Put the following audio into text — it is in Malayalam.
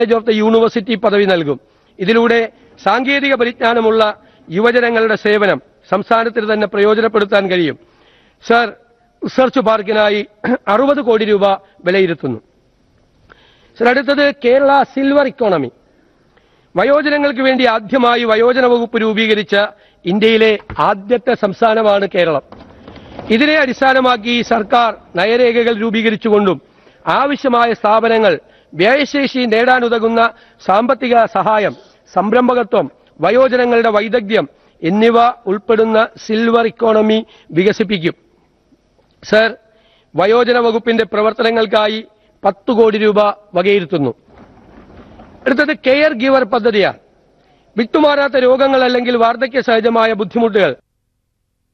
കോളേജ് ഓഫ് ദ യൂണിവേഴ്സിറ്റി പദവി നൽകും ഇതിലൂടെ സാങ്കേതിക പരിജ്ഞാനമുള്ള യുവജനങ്ങളുടെ സേവനം സംസ്ഥാനത്തിന് തന്നെ പ്രയോജനപ്പെടുത്താൻ കഴിയും സർ റിസർച്ച് പാർക്കിനായി അറുപത് കോടി രൂപ വിലയിരുത്തുന്നു സർ അടുത്തത് കേരള സിൽവർ ഇക്കോണമി വയോജനങ്ങൾക്ക് വേണ്ടി ആദ്യമായി വയോജന വകുപ്പ് രൂപീകരിച്ച ഇന്ത്യയിലെ ആദ്യത്തെ സംസ്ഥാനമാണ് കേരളം ഇതിനെ അടിസ്ഥാനമാക്കി സർക്കാർ നയരേഖകൾ രൂപീകരിച്ചുകൊണ്ടും ആവശ്യമായ സ്ഥാപനങ്ങൾ വ്യയശേഷി നേടാനുതകുന്ന സാമ്പത്തിക സഹായം സംരംഭകത്വം വയോജനങ്ങളുടെ വൈദഗ്ധ്യം എന്നിവ ഉൾപ്പെടുന്ന സിൽവർ ഇക്കോണമി വികസിപ്പിക്കും സർ വയോജന വകുപ്പിന്റെ പ്രവർത്തനങ്ങൾക്കായി പത്ത് കോടി രൂപ വകയിരുത്തുന്നു അടുത്തത് കെയർ ഗിവർ പദ്ധതിയാണ് വിട്ടുമാറാത്ത രോഗങ്ങൾ അല്ലെങ്കിൽ വാർദ്ധക്യ സഹജമായ ബുദ്ധിമുട്ടുകൾ